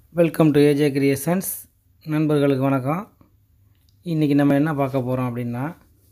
welcome to AJ creations நண்பர்களுக்கு வணக்கம் இன்றைக்கி நம்ம என்ன பார்க்க போகிறோம் அப்படின்னா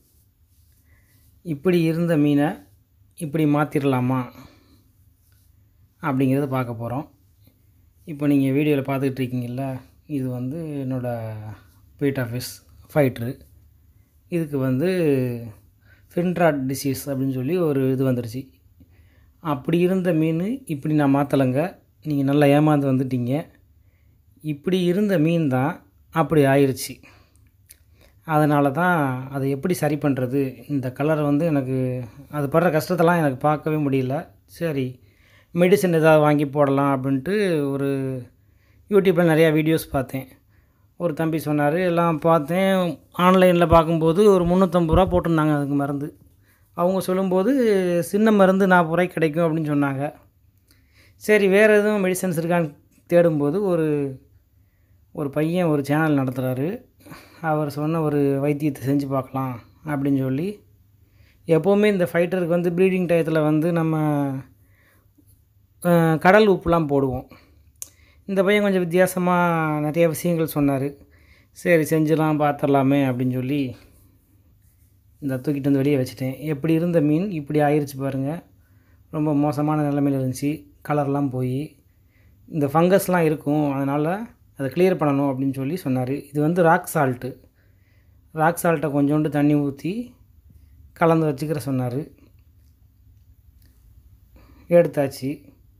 இப்படி இருந்த மீனை இப்படி மாற்றிடலாமா அப்படிங்கிறத பார்க்க போகிறோம் இப்போ நீங்கள் வீடியோவில் பார்த்துக்கிட்டு இருக்கீங்கல்ல இது வந்து என்னோடய பீட் ஆஃபீஸ் ஃபைட்ரு இதுக்கு வந்து ஃபின்ட்ராட் டிசீஸ் அப்படின்னு சொல்லி ஒரு இது வந்துருச்சு அப்படி இருந்த மீன் இப்படி நான் மாற்றலைங்க நீங்கள் நல்லா ஏமாந்து வந்துட்டீங்க இப்படி இருந்த மீன் தான் அப்படி ஆயிடுச்சு அதனால தான் அதை எப்படி சரி பண்ணுறது இந்த கலரை வந்து எனக்கு அது படுற கஷ்டத்தெல்லாம் எனக்கு பார்க்கவே முடியல சரி மெடிசன் ஏதாவது வாங்கி போடலாம் அப்படின்ட்டு ஒரு யூடியூப்பில் நிறையா வீடியோஸ் பார்த்தேன் ஒரு தம்பி சொன்னார் எல்லாம் பார்த்தேன் ஆன்லைனில் பார்க்கும்போது ஒரு முந்நூற்றம்பது ரூபா போட்டிருந்தாங்க அதுக்கு மருந்து அவங்க சொல்லும்போது சின்ன மருந்து நாற்பது ரூபாய்க்கு கிடைக்கும் அப்படின்னு சொன்னாங்க சரி வேறு எதுவும் மெடிசன்ஸ் இருக்கான்னு தேடும்போது ஒரு ஒரு பையன் ஒரு சேனல் நடத்துகிறாரு அவர் சொன்ன ஒரு வைத்தியத்தை செஞ்சு பார்க்கலாம் அப்படின்னு சொல்லி எப்போவுமே இந்த ஃபைட்டருக்கு வந்து ப்ரீடிங் டயத்தில் வந்து நம்ம அஹ், கடல் உப்புலாம் போடுவோம் இந்த பையன் கொஞ்சம் வித்தியாசமாக நிறைய விஷயங்கள் சொன்னார் சரி செஞ்சிடலாம் பார்த்துடலாமே அப்படின்னு சொல்லி இந்த தூக்கிட்டு வந்து வெளியே வச்சுட்டேன் எப்படி இருந்த மீன் இப்படி ஆயிருச்சு பாருங்கள் ரொம்ப மோசமான நிலைமையில் இருந்துச்சு கலர்லாம் போய் இந்த ஃபங்கஸ்லாம் இருக்கும் அதனால் அதை கிளியர் பண்ணணும் அப்படின்னு சொல்லி சொன்னார் இது வந்து ராக் சால்ட்டு ராக் சால்ட்டை கொஞ்சோண்டு தண்ணி ஊற்றி கலந்து வச்சுக்கிற சொன்னார் எடுத்தாச்சு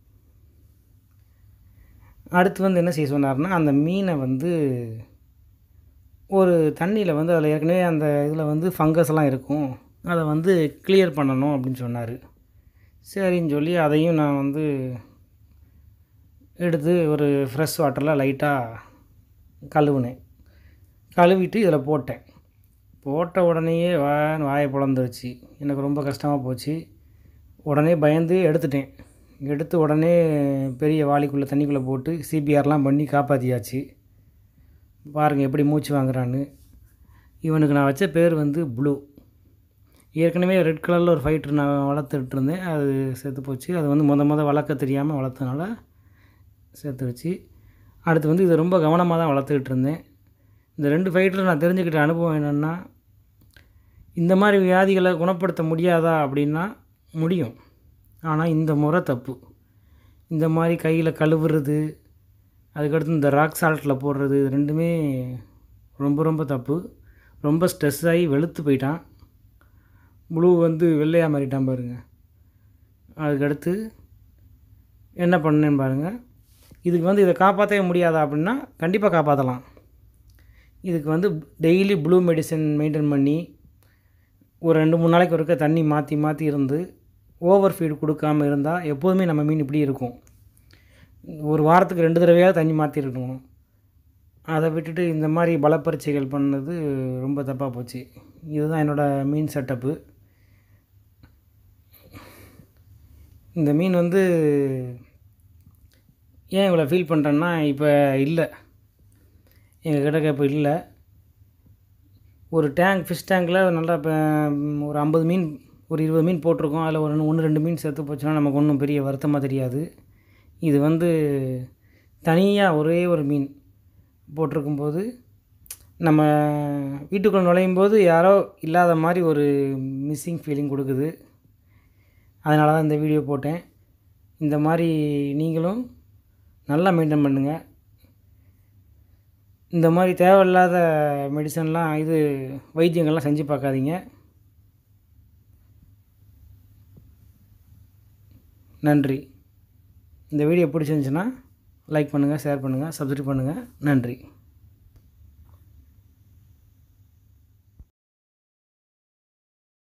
அடுத்து வந்து என்ன செய்ய சொன்னார்னா அந்த மீனை வந்து ஒரு தண்ணியில் வந்து அதில் ஏற்கனவே அந்த இதில் வந்து ஃபங்கஸ்லாம் இருக்கும் அதை வந்து கிளியர் பண்ணணும் அப்படின்னு சொன்னார் சரின்னு சொல்லி அதையும் நான் வந்து எடுத்து ஒரு ஃப்ரெஷ் வாட்டரில் லைட்டாக கழுவுனேன் கழுவிட்டு இதில் போட்டேன் போட்ட உடனேயே வான்னு வாயை பிளந்துருச்சு எனக்கு ரொம்ப கஷ்டமாக போச்சு உடனே பயந்து எடுத்துட்டேன் எடுத்து உடனே பெரிய வாளிக்குள்ளே தண்ணிக்குள்ளே போட்டு சிபிஆர்லாம் பண்ணி காப்பாற்றியாச்சு பாருங்கள் எப்படி மூச்சு வாங்குறான்னு இவனுக்கு நான் வச்ச பேர் வந்து ப்ளூ ஏற்கனவே ரெட் கலரில் ஒரு ஃபைட்டர் நான் வளர்த்துட்டு இருந்தேன் அது செத்து போச்சு அது வந்து முத முத வளர்க்க தெரியாமல் வளர்த்தனால செத்துருச்சு அடுத்து வந்து இதை ரொம்ப கவனமாக தான் வளர்த்துக்கிட்டு இருந்தேன் இந்த ரெண்டு ஃபைட்டில் நான் தெரிஞ்சுக்கிட்ட அனுபவம் என்னென்னா இந்த மாதிரி வியாதிகளை குணப்படுத்த முடியாதா அப்படின்னா முடியும் ஆனால் இந்த முறை தப்பு இந்த மாதிரி கையில் கழுவுறது அதுக்கடுத்து இந்த ராக் சால்ட்டில் போடுறது இது ரெண்டுமே ரொம்ப ரொம்ப தப்பு ரொம்ப ஸ்ட்ரெஸ் ஆகி வெளுத்து போயிட்டான் ப்ளூ வந்து வெள்ளையாக மாறிட்டான் பாருங்க அதுக்கடுத்து என்ன பண்ணேன்னு பாருங்கள் இதுக்கு வந்து இதை காப்பாற்றவே முடியாதா அப்படின்னா கண்டிப்பாக காப்பாற்றலாம் இதுக்கு வந்து டெய்லி ப்ளூ மெடிசன் மெயின்டைன் பண்ணி ஒரு ரெண்டு மூணு நாளைக்கு ஒருக்க தண்ணி மாற்றி மாற்றி இருந்து ஓவர் ஃபீடு கொடுக்காம இருந்தால் எப்போதுமே நம்ம மீன் இப்படி இருக்கும் ஒரு வாரத்துக்கு ரெண்டு தடவையாவது தண்ணி மாற்றி இருக்கணும் அதை விட்டுட்டு இந்த மாதிரி பலப்பரீட்சைகள் பண்ணது ரொம்ப தப்பாக போச்சு இதுதான் என்னோடய மீன் செட்டப்பு இந்த மீன் வந்து ஏன் இவ்வளோ ஃபீல் பண்ணுறேன்னா இப்போ இல்லை எங்கள் கிட்டக்க இப்போ இல்லை ஒரு டேங்க் ஃபிஷ் டேங்கில் நல்லா இப்போ ஒரு ஐம்பது மீன் ஒரு இருபது மீன் போட்டிருக்கோம் அதில் ஒரு ஒன்று ரெண்டு மீன் செத்து போச்சுன்னா நமக்கு ஒன்றும் பெரிய வருத்தமாக தெரியாது இது வந்து தனியாக ஒரே ஒரு மீன் போட்டிருக்கும்போது நம்ம வீட்டுக்குள்ளே நுழையும் போது யாரோ இல்லாத மாதிரி ஒரு மிஸ்ஸிங் ஃபீலிங் கொடுக்குது அதனால தான் இந்த வீடியோ போட்டேன் இந்த மாதிரி நீங்களும் நல்லா மெயின்டைன் பண்ணுங்கள் இந்த மாதிரி தேவையில்லாத மெடிசன்லாம் இது வைத்தியங்கள்லாம் செஞ்சு பார்க்காதீங்க நன்றி இந்த வீடியோ பிடிச்சிருந்துச்சுன்னா லைக் பண்ணுங்கள் ஷேர் பண்ணுங்கள் சப்ஸ்கிரைப் பண்ணுங்கள் நன்றி